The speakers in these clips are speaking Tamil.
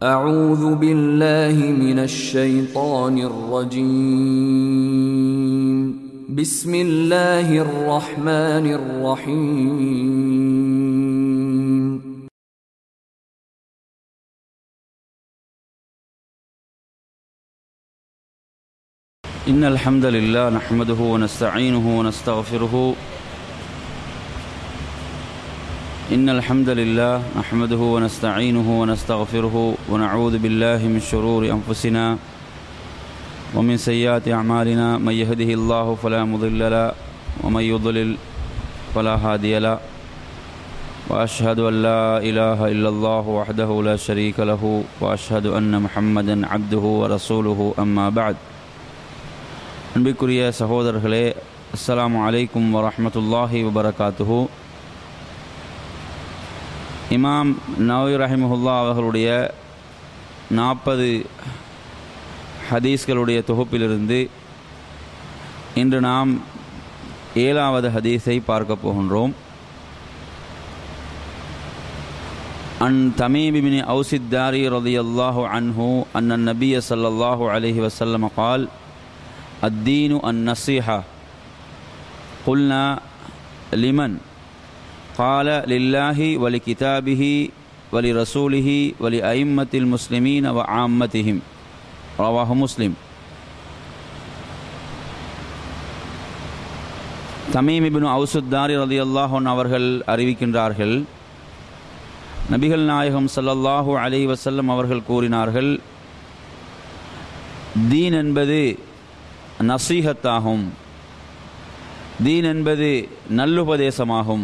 أعوذ بالله من الشيطان الرجيم بسم الله الرحمن الرحيم إن الحمد لله نحمده ونستعينه ونستغفره إن الحمد لله نحمده ونستعينه ونستغفره ونعوذ بالله من شرور أنفسنا ومن سيئات أعمالنا من يهده الله فلا مضل له ومن يضلل فلا هادي له وأشهد أن لا إله إلا الله وحده لا شريك له وأشهد أن محمدا عبده ورسوله أما بعد அன்பிற்குரிய சகோதரர்களே அஸ்ஸலாமு அலைக்கும் வரஹ்மத்துல்லாஹி வபரகாத்துஹு இமாம் நவி ரஹிமஹுல்லா அவர்களுடைய நாற்பது ஹதீஸ்களுடைய தொகுப்பிலிருந்து இன்று நாம் ஏழாவது ஹதீஸை பார்க்க போகின்றோம் عن تميم بن أوس الداري رضي الله عنه أن النبي صلى الله عليه وسلم قال الدين النصيحة قلنا لمن قال لله ولكتابه ولرسوله ولأئمة المسلمين وعامتهم رواه مسلم தமீம் இப்னு அவுசுத்தாரி ரலியல்லாஹன் அவர்கள் அறிவிக்கின்றார்கள் நபிகள் நாயகம் ஸல்லல்லாஹு அலைஹி வஸல்லம் அவர்கள் கூறினார்கள் தீன் என்பது நசீகத்தாகும் தீன் என்பது நல்லுபதேசமாகும்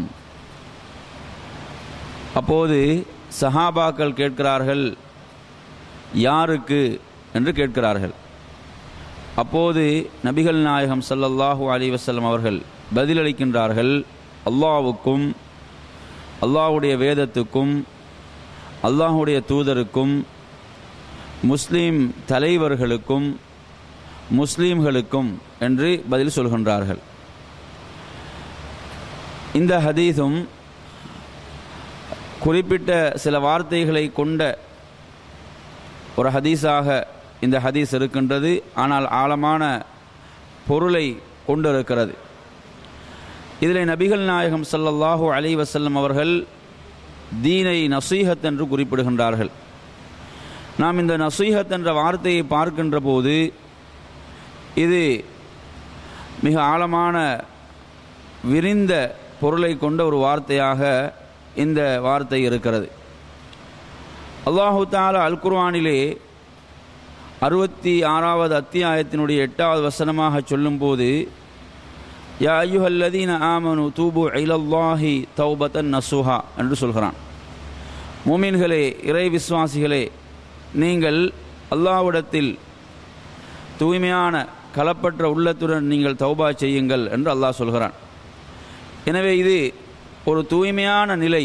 அப்போது சஹாபாக்கள் கேட்கிறார்கள் யாருக்கு என்று கேட்கிறார்கள் அப்போது நபிகள் நாயகம் ஸல்லல்லாஹு அலைஹி வஸல்லம் அவர்கள் பதிலளிக்கின்றார்கள் அல்லாஹ்வுக்கும் அல்லாஹ்வுடைய வேதத்துக்கும் அல்லாஹ்வுடைய தூதருக்கும் முஸ்லீம் தலைவர்களுக்கும் முஸ்லீம்களுக்கும் என்று பதில் சொல்கின்றார்கள் இந்த ஹதீஸும் குறிப்பிட்ட சில வார்த்தைகளை கொண்ட ஒரு ஹதீஸாக இந்த ஹதீஸ் இருக்கின்றது ஆனால் ஆழமான பொருளை கொண்டிருக்கிறது இதில் நபிகள் நாயகம் ஸல்லல்லாஹு அலைஹி வஸல்லம் அவர்கள் தீனை நசீஹத் என்று குறிப்பிடுகின்றார்கள் நாம் இந்த நசீஹத் என்ற வார்த்தையை பார்க்கின்ற போது இது மிக ஆழமான விரிந்த பொருளை கொண்ட ஒரு வார்த்தையாக இந்த வார்த்தை இருக்கிறது அல்லாஹு தாலா அல் குர்ஆனிலே அறுபத்தி ஆறாவது அத்தியாயத்தினுடைய எட்டாவது வசனமாக சொல்லும்போது யா ஐயுஹல்லதீன ஆமனு தூபு ஐலல்லாஹி தௌபத்தன் நசுஹா என்று சொல்கிறான் மூமின்களே இறை விசுவாசிகளே நீங்கள் அல்லாஹ்விடத்தில் தூய்மையான களப்பற்ற உள்ளத்துடன் நீங்கள் தௌபா செய்யுங்கள் என்று அல்லாஹ் சொல்கிறான் எனவே இது ஒரு தூய்மையான நிலை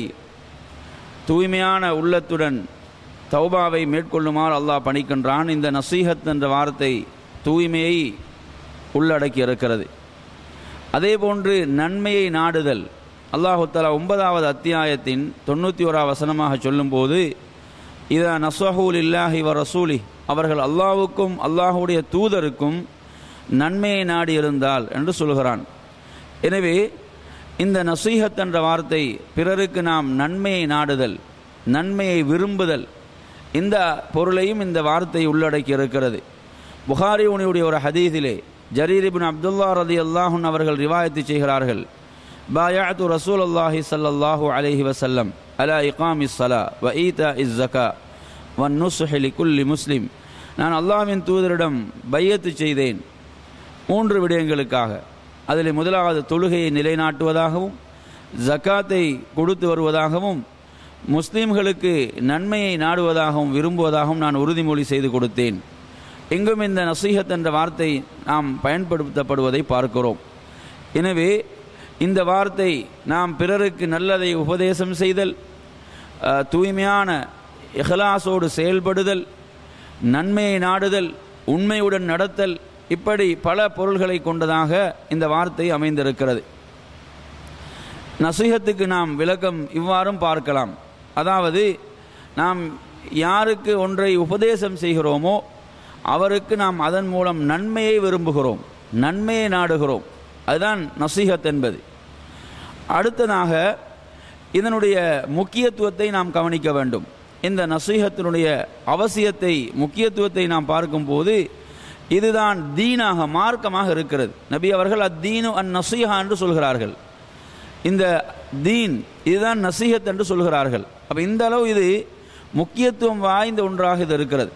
தூய்மையான உள்ளத்துடன் தௌபாவை மேற்கொள்ளுமாறு அல்லாஹ் பணிக்கின்றான் இந்த நசீஹத் என்ற வார்த்தை தூய்மையை உள்ளடக்கி இருக்கிறது அதே போன்று நன்மையை நாடுதல் அல்லாஹு தலா ஒன்பதாவது அத்தியாயத்தின் தொண்ணூற்றி ஓரா வசனமாக சொல்லும்போது இதா நஸ்வஹூல் இல்லாஹி வ ரசூலி அவர்கள் அல்லாஹுக்கும் அல்லாஹுடைய தூதருக்கும் நன்மையை நாடி இருந்தால் என்று சொல்கிறான் எனவே இந்த நசீஹத் என்ற வார்த்தை பிறருக்கு நாம் நன்மையை நாடுதல் நன்மையை விரும்புதல் இந்த பொருளையும் இந்த வார்த்தை உள்ளடக்கி இருக்கிறது புகாரி உனியுடைய ஒரு ஹதீஸிலே ஜரீர் இபின் அப்துல்லா ரதி அல்லாஹுன் அவர்கள் ரிவாயத்து செய்கிறார்கள் பாயாத்து ரசூல் அல்லாஹி சல்லாஹூ அலஹி வசல்லம் அலா இகாம் இஸ்ஸலா வ ஈதா இஸ் ஜக்கா வன் நுசுஹலி குல்லி முஸ்லிம் நான் அல்லாஹ்வின் தூதரிடம் பையத்து செய்தேன் மூன்று விடயங்களுக்காக அதில் முதலாவது தொழுகையை நிலைநாட்டுவதாகவும் ஜக்காத்தை கொடுத்து வருவதாகவும் முஸ்லீம்களுக்கு நன்மையை நாடுவதாகவும் விரும்புவதாகவும் நான் உறுதிமொழி செய்து கொடுத்தேன் எங்கும் இந்த நசீஹத் என்ற வார்த்தை நாம் பயன்படுத்தப்படுவதை பார்க்கிறோம் எனவே இந்த வார்த்தை நாம் பிறருக்கு நல்லதை உபதேசம் செய்தல் தூய்மையான இஹ்லாஸோடு செயல்படுதல் நன்மையை நாடுதல் உண்மையுடன் நடத்தல் இப்படி பல பொருள்களை கொண்டதாக இந்த வார்த்தை அமைந்திருக்கிறது நசீகத்துக்கு நாம் விளக்கம் இவ்வாறும் பார்க்கலாம் அதாவது நாம் யாருக்கு ஒன்றை உபதேசம் செய்கிறோமோ அவருக்கு நாம் அதன் மூலம் நன்மையை விரும்புகிறோம் நன்மையை நாடுகிறோம் அதுதான் நசீகத் என்பது அடுத்ததாக இதனுடைய முக்கியத்துவத்தை நாம் கவனிக்க வேண்டும் இந்த நசீகத்தினுடைய அவசியத்தை முக்கியத்துவத்தை நாம் பார்க்கும்போது இதுதான் தீனாக மார்க்கமாக இருக்கிறது நபி அவர்கள் அத்தீனு அந் நசீஹா என்று சொல்கிறார்கள் இந்த தீன் இதுதான் நசீகத் என்று சொல்கிறார்கள் அப்போ இந்த அளவு இது முக்கியத்துவம் வாய்ந்த ஒன்றாக இது இருக்கிறது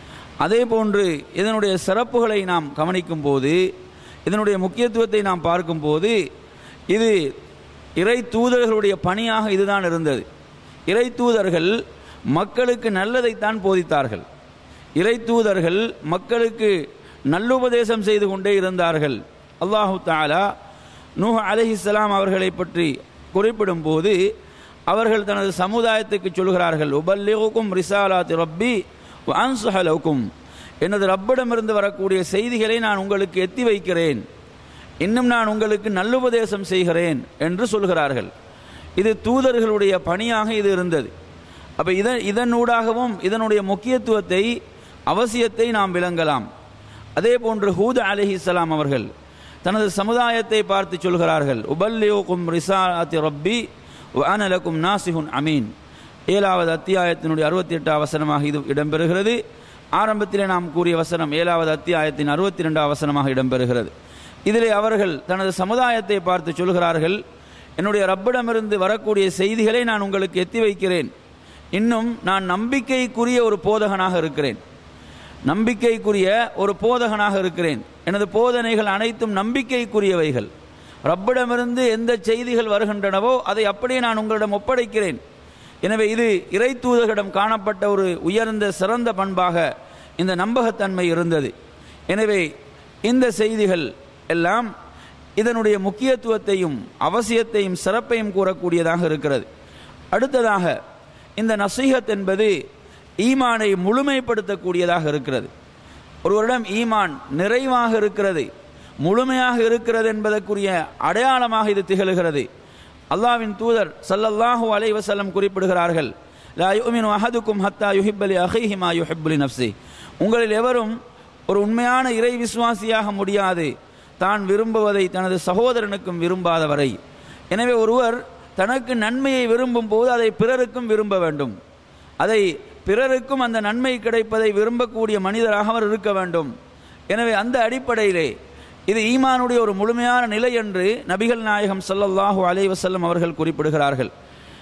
அதே போன்று இதனுடைய சிறப்புகளை நாம் கவனிக்கும் போது இதனுடைய முக்கியத்துவத்தை நாம் பார்க்கும்போது இது இறை தூதர்களுடைய பணியாக இதுதான் இருந்தது இறை தூதர்கள் மக்களுக்கு நல்லதைத்தான் போதித்தார்கள் இறை தூதர்கள் மக்களுக்கு நல்லுபதேசம் செய்து கொண்டே இருந்தார்கள் அல்லாஹு தாலா நூஹ் அலஹிஸ்லாம் அவர்களை பற்றி குறிப்பிடும் போது அவர்கள் தனது சமுதாயத்துக்கு சொல்கிறார்கள் உபல்லிகுக்கும் ரிசாலாத் ரப்பி அன்சுஹலவுக்கும் எனது ரப்பிடமிருந்து வரக்கூடிய செய்திகளை நான் உங்களுக்கு எத்தி வைக்கிறேன் இன்னும் நான் உங்களுக்கு நல்லுபதேசம் செய்கிறேன் என்று சொல்கிறார்கள் இது தூதர்களுடைய பணியாக இது இருந்தது அப்போ இதன் இதனூடாகவும் இதனுடைய முக்கியத்துவத்தை அவசியத்தை நாம் விளங்கலாம் அதே போன்று ஹூத் அலிஹிஸ்லாம் அவர்கள் தனது சமுதாயத்தை பார்த்து சொல்கிறார்கள் உபல்லியோக்கும் ரிசாத்தி ரப்பி அனலக்கும் நாசிஹுன் அமீன் ஏழாவது அத்தியாயத்தினுடைய அறுபத்தி எட்டாம் வசனமாக இது இடம்பெறுகிறது ஆரம்பத்திலே நாம் கூறிய வசனம் ஏழாவது அத்தியாயத்தின் அறுபத்தி ரெண்டாம் வசனமாக இடம்பெறுகிறது இதிலே அவர்கள் தனது சமுதாயத்தை பார்த்து சொல்கிறார்கள் என்னுடைய ரப்பிடமிருந்து வரக்கூடிய செய்திகளை நான் உங்களுக்கு எத்தி வைக்கிறேன் இன்னும் நான் நம்பிக்கைக்குரிய ஒரு போதகனாக இருக்கிறேன் நம்பிக்கைக்குரிய ஒரு போதகனாக இருக்கிறேன் எனது போதனைகள் அனைத்தும் நம்பிக்கைக்குரியவைகள் ரப்பிடமிருந்து எந்த செய்திகள் வருகின்றனவோ அதை அப்படியே நான் உங்களிடம் ஒப்படைக்கிறேன் எனவே இது இறை தூதர்களிடம் காணப்பட்ட ஒரு உயர்ந்த சிறந்த பண்பாக இந்த நம்பகத்தன்மை இருந்தது எனவே இந்த செய்திகள் எல்லாம் இதனுடைய முக்கியத்துவத்தையும் அவசியத்தையும் சிறப்பையும் கூறக்கூடியதாக இருக்கிறது அடுத்ததாக இந்த நசீகத் என்பது ஈமானை முழுமைப்படுத்தக்கூடியதாக இருக்கிறது ஒருவரிடம் ஈமான் நிறைவாக இருக்கிறது முழுமையாக இருக்கிறது என்பதற்குரிய அடையாளமாக இது திகழ்கிறது அல்லாவின் தூதர் சல்லல்லாஹு அலை வசல்லம் குறிப்பிடுகிறார்கள் லா யுமினு அஹதுக்கும் ஹத்தா யுஹிப்பலி அஹிஹிமா யுஹிப்புலி நப்சி உங்களில் எவரும் ஒரு உண்மையான இறை விசுவாசியாக முடியாது தான் விரும்புவதை தனது சகோதரனுக்கும் விரும்பாதவரை எனவே ஒருவர் தனக்கு நன்மையை விரும்பும் போது அதை பிறருக்கும் விரும்ப வேண்டும் அதை பிறருக்கும் அந்த நன்மை கிடைப்பதை விரும்பக்கூடிய மனிதராக அவர் இருக்க வேண்டும் எனவே அந்த அடிப்படையிலே இது ஈமானுடைய ஒரு முழுமையான நிலை என்று நபிகள் நாயகம் ஸல்லல்லாஹு அலைஹி வஸல்லம் அவர்கள் குறிப்பிடுகிறார்கள்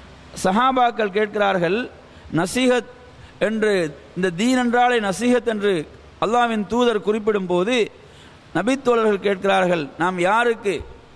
சஹாபாக்கள் கேட்கிறார்கள் நசீகத் என்று இந்த தீன் என்றாலே நசீகத் என்று அல்லாவின் தூதர் குறிப்பிடும் போது நபித்தோழர்கள் கேட்கிறார்கள் நாம் யாருக்கு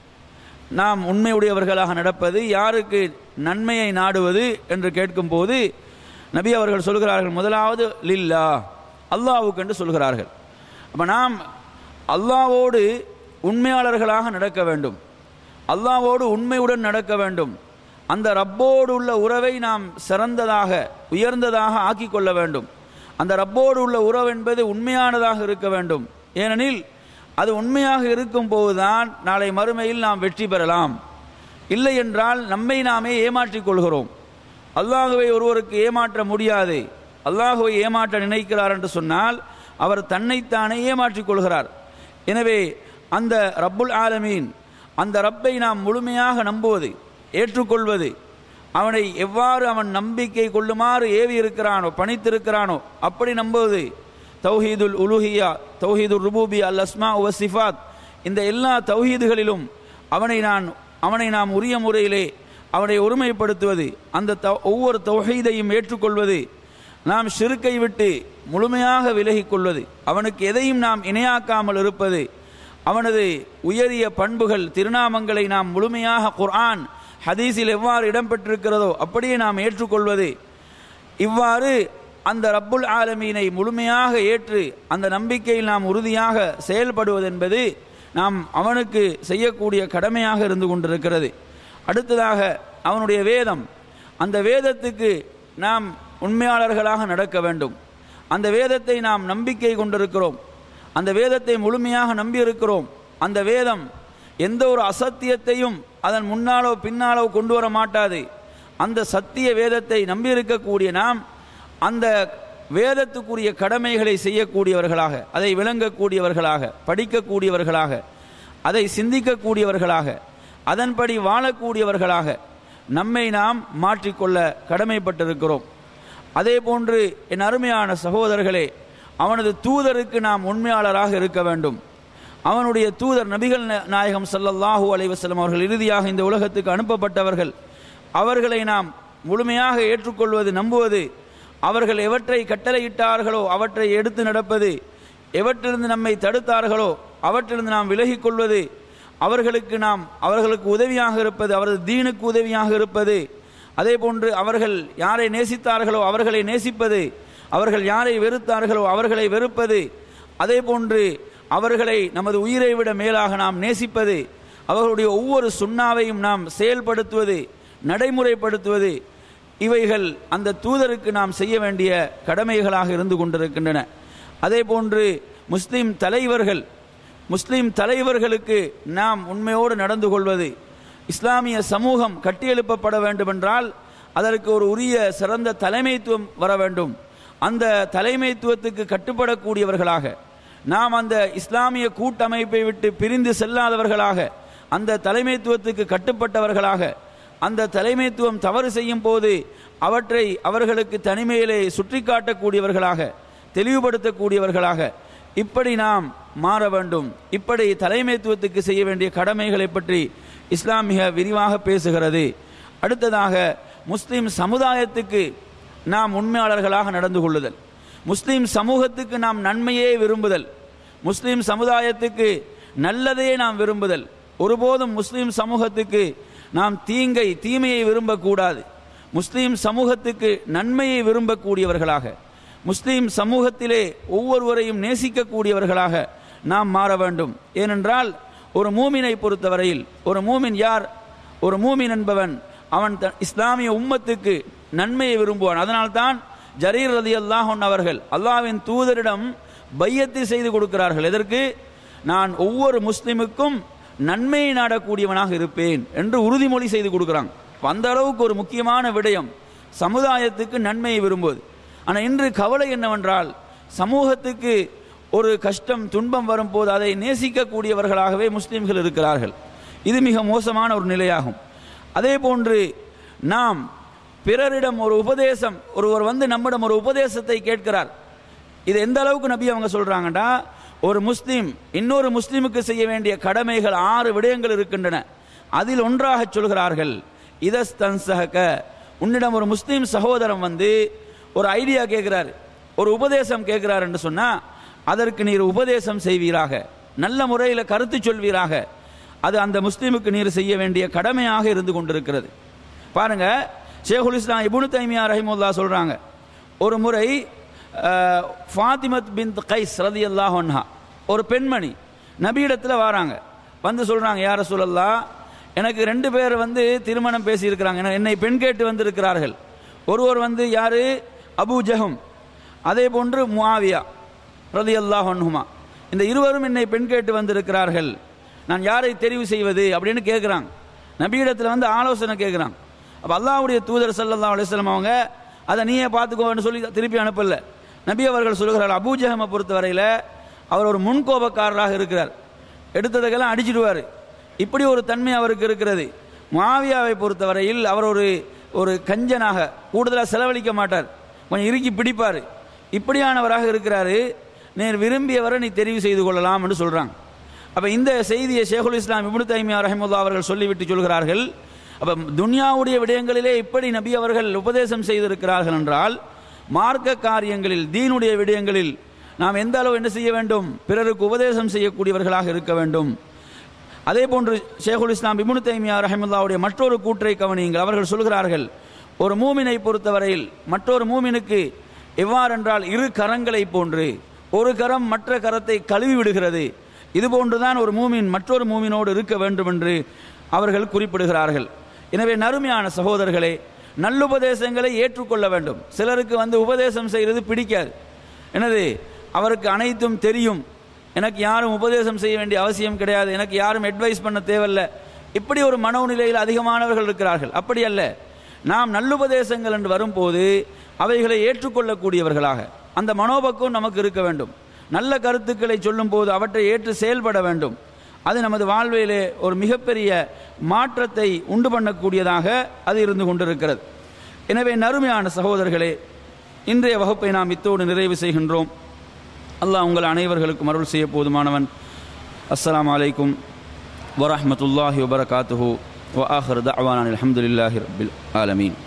நாம் உண்மையுடையவர்களாக நடப்பது யாருக்கு நன்மையை நாடுவது என்று கேட்கும்போது நபி அவர்கள் சொல்கிறார்கள் முதலாவது லில்லா அல்லாவுக்கு என்று சொல்கிறார்கள் அப்போ நாம் அல்லாவோடு உண்மையாளர்களாக நடக்க வேண்டும் அல்லாவோடு உண்மையுடன் நடக்க வேண்டும் அந்த ரப்போடு உள்ள உறவை நாம் சிறந்ததாக உயர்ந்ததாக ஆக்கிக் கொள்ள வேண்டும் அந்த ரப்போடு உள்ள உறவு என்பது உண்மையானதாக இருக்க வேண்டும் ஏனெனில் அது உண்மையாக இருக்கும் போதுதான் நாளை மறுமையில் நாம் வெற்றி பெறலாம் இல்லை என்றால் நம்மை நாமே ஏமாற்றிக் கொள்கிறோம் அல்லாஹுவை ஒருவருக்கு ஏமாற்ற முடியாது அல்லாஹுவை ஏமாற்ற நினைக்கிறார் என்று சொன்னால் அவர் தன்னைத்தானே ஏமாற்றிக் கொள்கிறார் எனவே அந்த ரப்புல் ஆலமீன் அந்த ரப்பை நாம் முழுமையாக நம்புவது ஏற்றுக்கொள்வது அவனை எவ்வாறு அவன் நம்பிக்கை கொள்ளுமாறு ஏவி இருக்கிறானோ பணித்திருக்கிறானோ அப்படி நம்புவது தௌஹீதுல் உலுஹியா தௌஹீதுல் ருபூபி அல் அஸ்மா உவ சிஃபாத் இந்த எல்லா தௌஹீதுகளிலும் அவனை நான் அவனை நாம் உரிய முறையிலே அவனை ஒருமைப்படுத்துவது அந்த தௌ ஒவ்வொரு தௌஹீதையும் ஏற்றுக்கொள்வது நாம் ஷிருக்கை விட்டு முழுமையாக விலகிக் கொள்வது அவனுக்கு எதையும் நாம் இணையாக்காமல் இருப்பது அவனது உயரிய பண்புகள் திருநாமங்களை நாம் முழுமையாக குர்ஆன் ஹதீஸில் எவ்வாறு இடம்பெற்றிருக்கிறதோ அப்படியே நாம் ஏற்றுக்கொள்வது இவ்வாறு அந்த ரப்புல் ஆலமீனை முழுமையாக ஏற்று அந்த நம்பிக்கையில் நாம் உறுதியாக செயல்படுவது என்பது நாம் அவனுக்கு செய்யக்கூடிய கடமையாக இருந்து கொண்டிருக்கிறது அடுத்ததாக அவனுடைய வேதம் அந்த வேதத்துக்கு நாம் உண்மையாளர்களாக நடக்க வேண்டும் அந்த வேதத்தை நாம் நம்பிக்கை கொண்டிருக்கிறோம் அந்த வேதத்தை முழுமையாக நம்பியிருக்கிறோம் அந்த வேதம் எந்த ஒரு அசத்தியத்தையும் அதன் முன்னாலோ பின்னாலோ கொண்டு வர மாட்டாது அந்த சத்திய வேதத்தை நம்பியிருக்கக்கூடிய நாம் அந்த வேதத்துக்குரிய கடமைகளை செய்யக்கூடியவர்களாக அதை விளங்கக்கூடியவர்களாக படிக்கக்கூடியவர்களாக அதை சிந்திக்கக்கூடியவர்களாக அதன்படி வாழக்கூடியவர்களாக நம்மை நாம் மாற்றிக்கொள்ள கடமைப்பட்டிருக்கிறோம் அதே போன்று என் அருமையான சகோதரர்களே அவனது தூதருக்கு நாம் உண்மையாளராக இருக்க வேண்டும் அவனுடைய தூதர் நபிகள் நா- நாயகம் ஸல்லல்லாஹு அலைஹி வஸல்லம் அவர்கள் இறுதியாக இந்த உலகத்துக்கு அனுப்பப்பட்டவர்கள் அவர்களை நாம் முழுமையாக ஏற்றுக்கொள்வது நம்புவது அவர்கள் எவற்றை கட்டளையிட்டார்களோ அவற்றை எடுத்து நடப்பது எவற்றிலிருந்து நம்மை தடுத்தார்களோ அவற்றிலிருந்து நாம் விலகிக் கொள்வது அவர்களுக்கு நாம் அவர்களுக்கு உதவியாக இருப்பது அவரது தீனுக்கு உதவியாக இருப்பது அதே போன்று அவர்கள் யாரை நேசித்தார்களோ அவர்களை நேசிப்பது அவர்கள் யாரை வெறுத்தார்களோ அவர்களை வெறுப்பது அதே போன்று அவர்களை நமது உயிரை விட மேலாக நாம் நேசிப்பது அவர்களுடைய ஒவ்வொரு சுண்ணாவையும் நாம் செயல்படுத்துவது நடைமுறைப்படுத்துவது இவைகள் அந்த தூதருக்கு நாம் செய்ய வேண்டிய கடமைகளாக இருந்து கொண்டிருக்கின்றன அதே போன்று முஸ்லிம் தலைவர்கள் முஸ்லிம் தலைவர்களுக்கு நாம் உண்மையோடு நடந்து கொள்வது இஸ்லாமிய சமூகம் கட்டியெழுப்பப்பட வேண்டுமென்றால் அதற்கு ஒரு உரிய சிறந்த தலைமைத்துவம் வர வேண்டும் அந்த தலைமைத்துவத்துக்கு கட்டுப்படக்கூடியவர்களாக நாம் அந்த இஸ்லாமிய கூட்டமைப்பை விட்டு பிரிந்து செல்லாதவர்களாக அந்த தலைமைத்துவத்துக்கு கட்டுப்பட்டவர்களாக அந்த தலைமைத்துவம் தவறு செய்யும் போது அவற்றை அவர்களுக்கு தனிமையிலே சுற்றி காட்டக்கூடியவர்களாக தெளிவுபடுத்தக்கூடியவர்களாக இப்படி நாம் மாற வேண்டும் இப்படி தலைமைத்துவத்துக்கு செய்ய வேண்டிய கடமைகளை பற்றி இஸ்லாம் மிக விரிவாக பேசுகிறது அடுத்ததாக முஸ்லிம் சமுதாயத்துக்கு நாம் உண்மையாளர்களாக நடந்து கொள்ளுதல் முஸ்லிம் சமூகத்துக்கு நாம் நன்மையே விரும்புதல் முஸ்லிம் சமுதாயத்துக்கு நல்லதையே நாம் விரும்புதல் ஒருபோதும் முஸ்லிம் சமூகத்துக்கு நாம் தீங்கை தீமையை விரும்பக்கூடாது முஸ்லிம் சமூகத்துக்கு நன்மையை விரும்பக்கூடியவர்களாக முஸ்லிம் சமூகத்திலே ஒவ்வொருவரையும் நேசிக்கக்கூடியவர்களாக நாம் மாற வேண்டும் ஏனென்றால் ஒரு மூமினை பொறுத்தவரையில் ஒரு மூமின் யார் ஒரு மூமின் என்பவன் அவன் த- இஸ்லாமிய உம்மத்துக்கு நன்மையை விரும்புவான் அதனால்தான் ஜரீர் ரதி அல்லாஹன் அவர்கள் அல்லாஹ்வின் தூதரிடம் பையத்தை செய்து கொடுக்கிறார்கள் எதற்கு நான் ஒவ்வொரு முஸ்லிமுக்கும் நன்மையை நாடக்கூடியவனாக இருப்பேன் என்று உறுதிமொழி செய்து கொடுக்கிறாங்க அப்ப அந்த அளவுக்கு ஒரு முக்கியமான விடயம் சமுதாயத்துக்கு நன்மையை விரும்புவது ஆனால் இன்று கவலை என்னவென்றால் சமூகத்துக்கு ஒரு கஷ்டம் துன்பம் வரும்போது அதை நேசிக்கக்கூடியவர்களாகவே முஸ்லிம்கள் இருக்கிறார்கள் இது மிக மோசமான ஒரு நிலையாகும் அதே போன்று நாம் பிறரிடம் ஒரு உபதேசம் ஒருவர் வந்து நம்மிடம் ஒரு உபதேசத்தை கேட்கிறார் இது எந்த அளவுக்கு நபி அவங்க சொல்றாங்கடா ஒரு முஸ்லீம் இன்னொரு முஸ்லீமுக்கு செய்ய வேண்டிய கடமைகள் ஆறு விடயங்கள் இருக்கின்றன அதில் ஒன்றாக சொல்கிறார்கள் இதஸ்தன்சக உன்னிடம் ஒரு முஸ்லீம் சகோதரன் வந்து ஒரு ஐடியா கேட்கிறார் ஒரு உபதேசம் கேட்கிறார் என்று சொன்னா அதற்கு நீர் உபதேசம் செய்வீராக நல்ல முறையில் கருத்து சொல்வீராக அது அந்த முஸ்லீமுக்கு நீர் செய்ய வேண்டிய கடமையாக இருந்து கொண்டிருக்கிறது பாருங்க ஷேகுல் இஸ்லாம் இபுனு தைமியா ரஹிமுல்லா சொல்றாங்க ஒரு முறை அஹ், ஃபாத்திமத் பின் கைஸ் ரதி அன்ஹா ஒரு பெண்மணி நபியிடத்தில் வராங்க வந்து சொல்றாங்க யார சொல்லல்லா எனக்கு ரெண்டு பேர் வந்து திருமணம் பேசியிருக்கிறாங்க என- என்னை பெண் கேட்டு வந்திருக்கிறார்கள் ஒருவர் வந்து யாரு அபூ ஜஹம் அதே போன்று முஆவியா ரதி அன்ஹுமா இந்த இருவரும் என்னை பெண் கேட்டு வந்திருக்கிறார்கள் நான் யாரை தெரிவு செய்வது அப்படின்னு கேட்குறாங்க நபியிடத்தில் வந்து ஆலோசனை கேட்குறாங்க அப்போ அல்லாஹ்வுடைய தூதர் ஸல்லல்லாஹு அலைஹி வஸல்லம் அவங்க அதை நீயே பார்த்துக்கோன்னு சொல்லி திருப்பி அனுப்பல நபி அவர்கள் சொல்கிறார் அபூஜஹமை பொறுத்தவரையில் அவர் ஒரு முன்கோபக்காரராக இருக்கிறார் எடுத்ததுக்கெல்லாம் அடிச்சிடுவார் இப்படி ஒரு தன்மை அவருக்கு இருக்கிறது மாவியாவை பொறுத்தவரையில் அவர் ஒரு ஒரு கஞ்சனாக கூடுதலாக செலவழிக்க மாட்டார் கொஞ்சம் இறுக்கி பிடிப்பார் இப்படியானவராக இருக்கிறாரு நீர் விரும்பியவரை நீ தெரிவு செய்து கொள்ளலாம் என்று சொல்றாங்க அப்ப இந்த செய்தியை ஷேகுல் இஸ்லாம் இப்னு தைமியா ரஹிமுல்லா அவர்கள் சொல்லிவிட்டு சொல்கிறார்கள் அப்ப துன்யாவுடைய விடயங்களிலே இப்படி நபி அவர்கள் உபதேசம் செய்திருக்கிறார்கள் என்றால் மார்க்க காரியங்களில் தீனுடைய விடயங்களில் நாம் எந்த அளவு என்ன செய்ய வேண்டும் பிறருக்கு உபதேசம் செய்யக்கூடியவர்களாக இருக்க வேண்டும் அதே போன்று ஷேகுல் இஸ்லாம் இப்னு தைமியா ரஹிமுல்லாவுடைய மற்றொரு கூற்றை கவனியுங்கள் அவர்கள் சொல்கிறார்கள் ஒரு மூமினை பொறுத்தவரையில் மற்றொரு மூமினுக்கு எவ்வாறென்றால் இரு கரங்களை போன்று ஒரு கரம் மற்ற கரத்தை கழுவி விடுகிறது இது போன்றுதான் ஒரு மூமின் மற்றொரு மூமினோடு இருக்க வேண்டும் என்று அவர்கள் குறிப்பிடுகிறார்கள் எனவே நறுமையான சகோதரர்களே நல்லுபதேசங்களை ஏற்றுக்கொள்ள வேண்டும் சிலருக்கு வந்து உபதேசம் செய்கிறது பிடிக்காது என்னது அவருக்கு அனைத்தும் தெரியும் எனக்கு யாரும் உபதேசம் செய்ய வேண்டிய அவசியம் கிடையாது எனக்கு யாரும் அட்வைஸ் பண்ண தேவையில்ல இப்படி ஒரு மனோநிலையில் அதிகமானவர்கள் இருக்கிறார்கள் அப்படி அல்ல நாம் நல்லுபதேசங்கள் என்று வரும்போது அவைகளை ஏற்றுக்கொள்ளக்கூடியவர்களாக அந்த மனோபக்குவம் நமக்கு இருக்க வேண்டும் நல்ல கருத்துக்களை சொல்லும்போது அவற்றை ஏற்று செயல்பட வேண்டும் அது நமது வாழ்விலே ஒரு மிகப்பெரிய மாற்றத்தை உண்டு பண்ணக்கூடியதாக அது இருந்து கொண்டிருக்கிறது எனவே நறுமையான சகோதரர்களே இன்றைய வகுப்பை நாம் இத்தோடு நிறைவு செய்கின்றோம் அல்லாஹ் உங்கள் அனைவர்களுக்கும் அருள் செய்ய போதுமானவன் அஸ்ஸலாமு அலைக்கும் வரஹ்மத்துல்லாஹி வபரகாத்துஹு வ ஆஹிர் தஅவானா அல்ஹம்துலில்லாஹி ரப்பில் ஆலமீன்